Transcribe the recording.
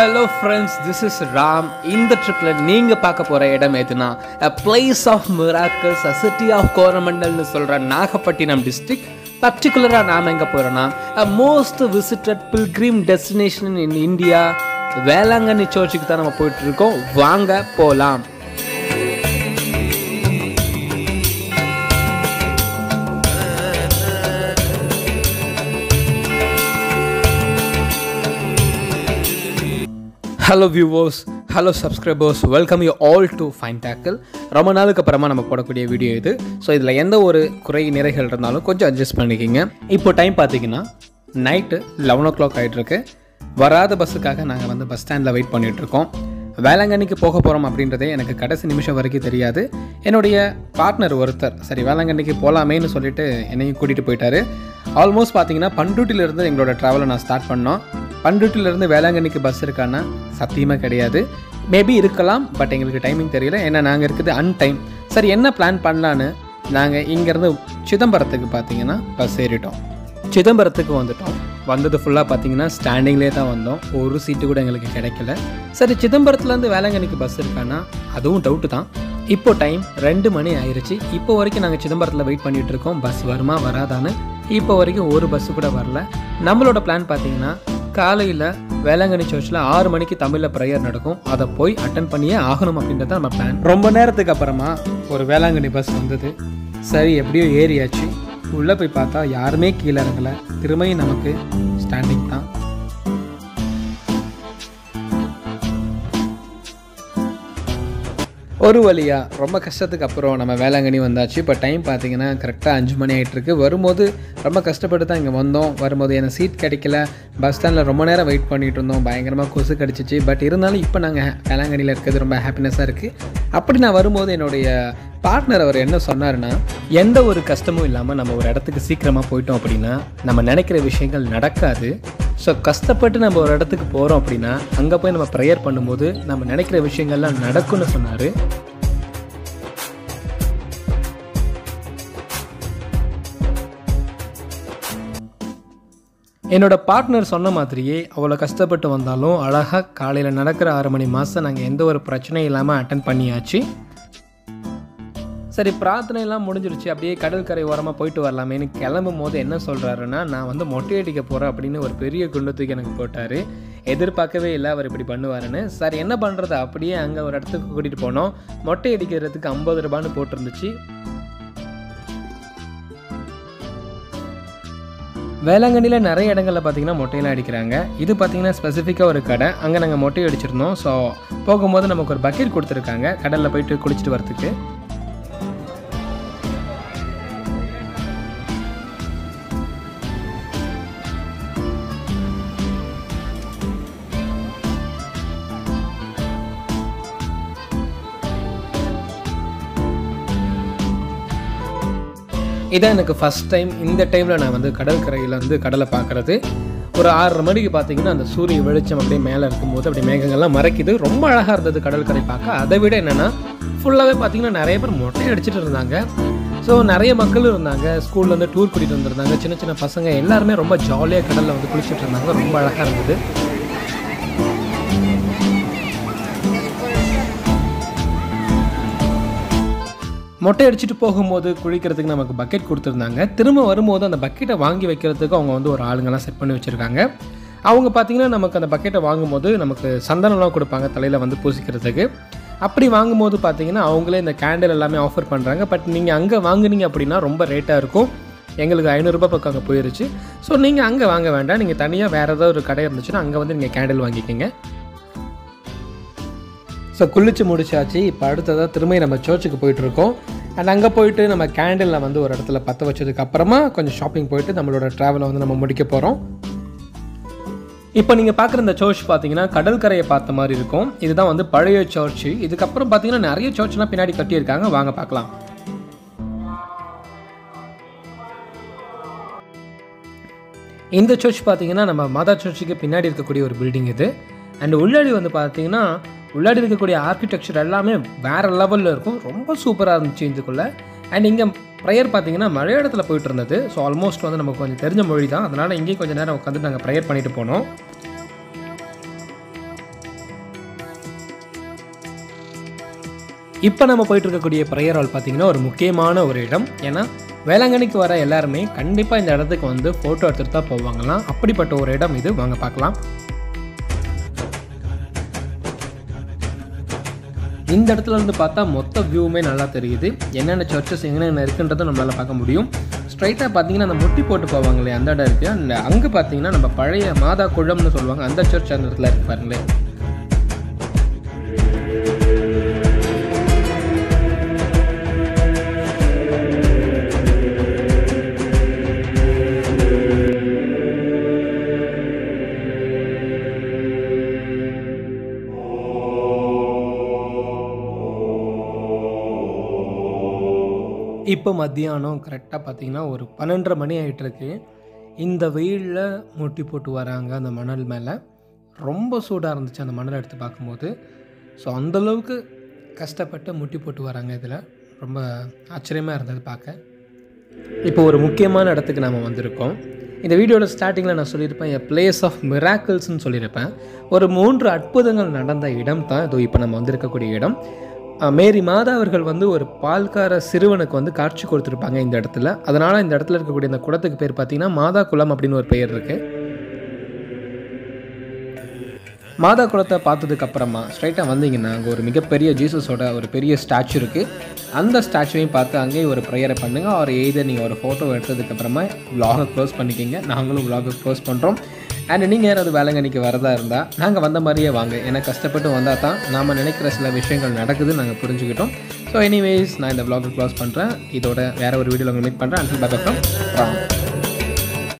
hello friends this is Ram இந்த ட்ரிப்பில் நீங்கள் பார்க்க போகிற இடம் எதுனா a place of miracles a city of கோரமண்டல்னு சொல்கிற நாகப்பட்டினம் டிஸ்ட்ரிக்ட் பர்டிகுலராக நாம் எங்கே போகிறோன்னா uh most visited pilgrim destination in India Velankanni சர்ச்சுக்கு தான் நம்ம போயிட்டு இருக்கோம் வாங்க போகலாம் hello viewers hello subscribers welcome you all to fine tackle ரொம்ப நாளுக்கு அப்புறமா நம்ம போடக்கூடிய வீடியோ இது ஸோ இதில் எந்த ஒரு குறை நிறைகள் இருந்தாலும் கொஞ்சம் அட்ஜஸ்ட் பண்ணிக்கிங்க இப்போ டைம் பார்த்தீங்கன்னா நைட்டு லெவன் ஓ கிளாக் ஆகிட்டுருக்கு வராத பஸ்ஸுக்காக நாங்கள் வந்து பஸ் ஸ்டாண்டில் வெயிட் பண்ணிகிட்ருக்கோம் வேளாங்கண்ணிக்கு போக போகிறோம் அப்படின்றதே எனக்கு கடைசி நிமிஷம் வரைக்கும் தெரியாது என்னுடைய பார்ட்னர் ஒருத்தர் சரி வேளாங்கண்ணிக்கு போகலாமேன்னு சொல்லிட்டு என்னையும் கூட்டிகிட்டு போயிட்டாரு ஆல்மோஸ்ட் பார்த்தீங்கன்னா பண்ருட்டியிலேருந்து எங்களோட ட்ராவலை நான் ஸ்டார்ட் பண்ணோம் பண்ருட்டிலேருந்து வேளாங்கண்ணிக்கு பஸ் இருக்கான்னா சத்தியமாக கிடையாது மேபி இருக்கலாம் பட் எங்களுக்கு டைமிங் தெரியல ஏன்னா நாங்கள் இருக்குது அன்டைம் சரி என்ன பிளான் பண்ணலான்னு நாங்கள் இங்கேருந்து சிதம்பரத்துக்கு பார்த்தீங்கன்னா பஸ் ஏறிட்டோம் சிதம்பரத்துக்கு வந்துட்டோம் வந்தது ஃபுல்லாக பார்த்தீங்கன்னா ஸ்டாண்டிங்லேயே தான் வந்தோம் ஒரு சீட்டு கூட எங்களுக்கு கிடைக்கல சரி சிதம்பரத்துலேருந்து வேளாங்கண்ணிக்கு பஸ் இருக்கான்னா அதுவும் டவுட்டு தான் இப்போ டைம் ரெண்டு மணி ஆயிருச்சு இப்போ வரைக்கும் நாங்கள் சிதம்பரத்தில் வெயிட் பண்ணிட்டு இருக்கோம் பஸ் வருமா வராதான்னு இப்போ வரைக்கும் ஒரு பஸ்ஸு கூட வரல நம்மளோட பிளான் பார்த்தீங்கன்னா காலையில் வேளாங்கண்ணி சர்ச்சில் ஆறு மணிக்கு தமிழில் ப்ரேயர் நடக்கும் அதை போய் அட்டன் பண்ணியே ஆகணும் அப்படின்றத நம்ம பிளான் ரொம்ப நேரத்துக்கு அப்புறமா ஒரு வேளாங்கண்ணி பஸ் வந்தது சரி எப்படியோ ஏறியாச்சு உள்ளே போய் பார்த்தா யாருமே கீழே இறங்கலை திரும்பியும் நமக்கு ஸ்டாண்டிங் தான் ஒரு வழியா ரொம்ப கஷ்டத்துக்கு அப்புறம் நம்ம வேளாங்கண்ணி வந்தாச்சு இப்போ டைம் பார்த்தீங்கன்னா கரெக்டாக அஞ்சு மணி ஆகிட்டு இருக்கு வரும்போது ரொம்ப கஷ்டப்பட்டு தான் இங்கே வந்தோம் வரும்போது எனக்கு சீட் கிடைக்கல பஸ் ஸ்டாண்டில் ரொம்ப நேரம் வெயிட் பண்ணிட்டு இருந்தோம் பயங்கரமாக கொசு கடிச்சிச்சு பட் இருந்தாலும் இப்போ நாங்கள் வேளாங்கண்ணியில் இருக்கிறது ரொம்ப ஹாப்பினஸ்ஸாக இருக்குது அப்படி நான் வரும்போது என்னுடைய பார்ட்னர் அவர் என்ன சொன்னாருன்னா எந்த ஒரு கஷ்டமும் இல்லாமல் நம்ம ஒரு இடத்துக்கு சீக்கிரமாக போயிட்டோம் அப்படின்னா நம்ம நினைக்கிற விஷயங்கள் நடக்காது ஸோ கஷ்டப்பட்டு நம்ம ஒரு இடத்துக்கு போகிறோம் அப்படின்னா அங்கே போய் நம்ம ப்ரேயர் பண்ணும்போது நம்ம நினைக்கிற விஷயங்கள்லாம் நடக்கும்னு சொன்னார் என்னோட பார்ட்னர் சொன்ன மாதிரியே அவ்வளோ கஷ்டப்பட்டு வந்தாலும் அழகாக காலையில் நடக்கிற ஆறு மணி மாதம் நாங்கள் எந்த ஒரு பிரச்சனையும் இல்லாமல் அட்டன் பண்ணியாச்சு சரி பிரார்த்தனை எல்லாம் முடிஞ்சிருச்சு அப்படியே கடற்கரை ஓரமாக போயிட்டு வரலாமேன்னு கிளம்பும் போது என்ன சொல்கிறாருன்னா நான் வந்து மொட்டை அடிக்க போகிறேன் அப்படின்னு ஒரு பெரிய குண்டு தூக்கி எனக்கு போட்டார் எதிர்பார்க்கவே இல்லை அவர் இப்படி பண்ணுவாருன்னு சரி என்ன பண்ணுறது அப்படியே அங்கே ஒரு இடத்துக்கு கூட்டிகிட்டு போனோம் மொட்டை அடிக்கிறதுக்கு ஐம்பது ரூபான்னு போட்டிருந்துச்சு வேளாங்கண்ணியில் நிறைய இடங்களில் பார்த்தீங்கன்னா மொட்டையெல்லாம் அடிக்கிறாங்க இது பார்த்தீங்கன்னா ஸ்பெசிஃபிக்காக ஒரு கடை அங்கே நாங்கள் மொட்டை அடிச்சிருந்தோம் ஸோ போகும்போது நமக்கு ஒரு பக்கெட் கொடுத்துருக்காங்க கடலில் போயிட்டு குளிச்சுட்டு வரத்துக்கு இதான் எனக்கு ஃபஸ்ட் டைம் இந்த டைமில் நான் வந்து கடற்கரையில் வந்து கடலை பார்க்குறது ஒரு ஆறரை மணிக்கு பார்த்தீங்கன்னா அந்த சூரிய வெளிச்சம் அப்படியே மேலே இருக்கும்போது அப்படியே மேகங்கள்லாம் மறைக்குது ரொம்ப அழகாக இருந்தது கடற்கரை பார்க்க அதை விட என்னென்னா ஃபுல்லாகவே பார்த்தீங்கன்னா நிறைய பேர் மொட்டை அடிச்சிட்டு இருந்தாங்க ஸோ நிறைய மக்களும் இருந்தாங்க ஸ்கூல்லேருந்து டூர் கூட்டிகிட்டு வந்திருந்தாங்க சின்ன சின்ன பசங்க எல்லாருமே ரொம்ப ஜாலியாக கடலில் வந்து குளிச்சுட்டு இருந்தாங்க ரொம்ப அழகாக இருந்தது மொட்டை அடிச்சுட்டு போகும்போது குளிக்கிறதுக்கு நமக்கு பக்கெட் கொடுத்துருந்தாங்க திரும்ப வரும்போது அந்த பக்கெட்டை வாங்கி வைக்கிறதுக்கு அவங்க வந்து ஒரு ஆளுங்கெல்லாம் செட் பண்ணி வச்சுருக்காங்க அவங்க பார்த்தீங்கன்னா நமக்கு அந்த பக்கெட்டை வாங்கும்போது நமக்கு சந்தனம்லாம் கொடுப்பாங்க தலையில் வந்து பூசிக்கிறதுக்கு அப்படி வாங்கும்போது பார்த்தீங்கன்னா அவங்களே இந்த கேண்டில் எல்லாமே ஆஃபர் பண்ணுறாங்க பட் நீங்கள் அங்கே வாங்குனீங்க அப்படின்னா ரொம்ப ரேட்டாக இருக்கும் எங்களுக்கு ஐநூறுரூபா பக்கம் அங்கே போயிருச்சு ஸோ நீங்கள் அங்கே வாங்க வேண்டாம் நீங்கள் தனியாக வேறு ஏதாவது ஒரு கடை இருந்துச்சுன்னா அங்கே வந்து நீங்கள் கேண்டில் வாங்கிக்கிங்க ஸோ குளிச்சு முடிச்சாச்சு இப்போ அடுத்ததாக திரும்ப நம்ம சர்ச்சுக்கு போயிட்டுருக்கோம் அண்ட் அங்கே போயிட்டு நம்ம கேண்டிலில் வந்து ஒரு இடத்துல பற்ற வச்சதுக்கு அப்புறமா கொஞ்சம் ஷாப்பிங் போயிட்டு நம்மளோட ட்ராவலை வந்து நம்ம முடிக்க போகிறோம் இப்போ நீங்கள் பார்க்குற இந்த சர்ச் பார்த்தீங்கன்னா கடற்கரையை பார்த்த மாதிரி இருக்கும் இதுதான் வந்து பழைய சர்ச்சு இதுக்கப்புறம் பார்த்தீங்கன்னா நிறைய சர்ச்லாம் பின்னாடி கட்டியிருக்காங்க வாங்க பார்க்கலாம் இந்த சர்ச் பார்த்தீங்கன்னா நம்ம மாதா சர்ச்சுக்கு பின்னாடி இருக்கக்கூடிய ஒரு பில்டிங் இது அண்ட் உள்ளாடி வந்து பார்த்தீங்கன்னா உள்ளாடி இருக்கக்கூடிய ஆர்கிடெக்சர் எல்லாமே வேறு லெவலில் இருக்கும் ரொம்ப சூப்பராக இருந்துச்சு இதுக்குள்ளே அண்ட் இங்கே ப்ரேயர் பார்த்தீங்கன்னா மலையாளத்தில் போயிட்டு இருந்தது ஸோ ஆல்மோஸ்ட் வந்து நமக்கு கொஞ்சம் தெரிஞ்ச மொழி தான் அதனால் இங்கேயும் கொஞ்சம் நேரம் உட்காந்து நாங்கள் ப்ரேயர் பண்ணிட்டு போனோம் இப்போ நம்ம போயிட்டு இருக்கக்கூடிய ப்ரேயர் ஹால் பார்த்தீங்கன்னா ஒரு முக்கியமான ஒரு இடம் ஏன்னா வேளாங்கண்ணிக்கு வர எல்லாருமே கண்டிப்பாக இந்த இடத்துக்கு வந்து ஃபோட்டோ எடுத்துகிட்டு தான் போவாங்களாம் அப்படிப்பட்ட ஒரு இடம் இது வாங்க பார்க்கலாம் இந்த இடத்துல இருந்து பார்த்தா மொத்த வியூவுமே நல்லா தெரியுது என்னென்ன சர்ச்சஸ் எங்கென்ன இருக்குன்றதை நம்மளால் பார்க்க முடியும் ஸ்ட்ரைட்டாக பார்த்தீங்கன்னா அந்த முட்டி போட்டு போவாங்களே அந்த இடம் இருக்குது அந்த அங்கே பார்த்தீங்கன்னா நம்ம பழைய மாதா குழம்னு சொல்லுவாங்க அந்த சர்ச் அந்த இடத்துல இருக்கு பாருங்களேன் இப்போ மத்தியானம் கரெக்டாக பார்த்தீங்கன்னா ஒரு பன்னெண்டரை மணி ஆகிட்டுருக்கு இந்த வெயிலில் முட்டி போட்டு வராங்க அந்த மணல் மேலே ரொம்ப சூடாக இருந்துச்சு அந்த மணலை எடுத்து பார்க்கும்போது ஸோ அந்தளவுக்கு கஷ்டப்பட்டு முட்டி போட்டு வராங்க இதில் ரொம்ப ஆச்சரியமாக இருந்தது பார்க்க இப்போ ஒரு முக்கியமான இடத்துக்கு நாம் வந்திருக்கோம் இந்த வீடியோட ஸ்டார்டிங்கில் நான் சொல்லியிருப்பேன் எ பிளேஸ் ஆஃப் மிராக்கிள்ஸ்னு சொல்லியிருப்பேன் ஒரு மூன்று அற்புதங்கள் நடந்த இடம் தான் இதோ இப்போ நம்ம வந்திருக்கக்கூடிய இடம் அஹ் மேரி மாதா அவர்கள் வந்து ஒரு பால்கார சிறுவனுக்கு வந்து காட்சி கொடுத்துருப்பாங்க இந்த இடத்துல அதனால் இந்த இடத்துல இருக்கக்கூடிய இந்த குளத்துக்கு பேர் பார்த்தீங்கன்னா மாதா குளம் அப்படின்னு ஒரு பெயர் இருக்குது மாதா குளத்தை பார்த்ததுக்கு அப்புறமா ஸ்ட்ரைட்டாக வந்தீங்கன்னா அங்கே ஒரு மிகப்பெரிய ஜீசஸோட ஒரு பெரிய ஸ்டாச்சு இருக்குது அந்த ஸ்டாச்சுவையும் பார்த்து அங்கேயும் ஒரு ப்ரேயரை பண்ணுங்கள் அவர் எய்தர் நீங்கள் ஒரு ஃபோட்டோ எடுத்ததுக்கப்புறமா vlog-அ க்ளோஸ் பண்ணிக்கிங்க நாங்களும் vlog-அ க்ளோஸ் பண்ணுறோம் அண்ட் நீங்கள் யாராவது வேலைங்கன்னைக்கு வரதா இருந்தால் நாங்கள் வந்த மாதிரியே வாங்க ஏன்னா கஷ்டப்பட்டு வந்தால் தான் நாம் நினைக்கிற சில விஷயங்கள் நடக்குது நாங்கள் புரிஞ்சுக்கிட்டோம் ஸோ எனிவேஸ் நான் இந்த vlog-அ க்ளோஸ் பண்ணுறேன் இதோட வேற ஒரு வீடியோவில் உங்களை மீட் பண்ணுறேன் அண்டில் பாய் ஃப்ரம்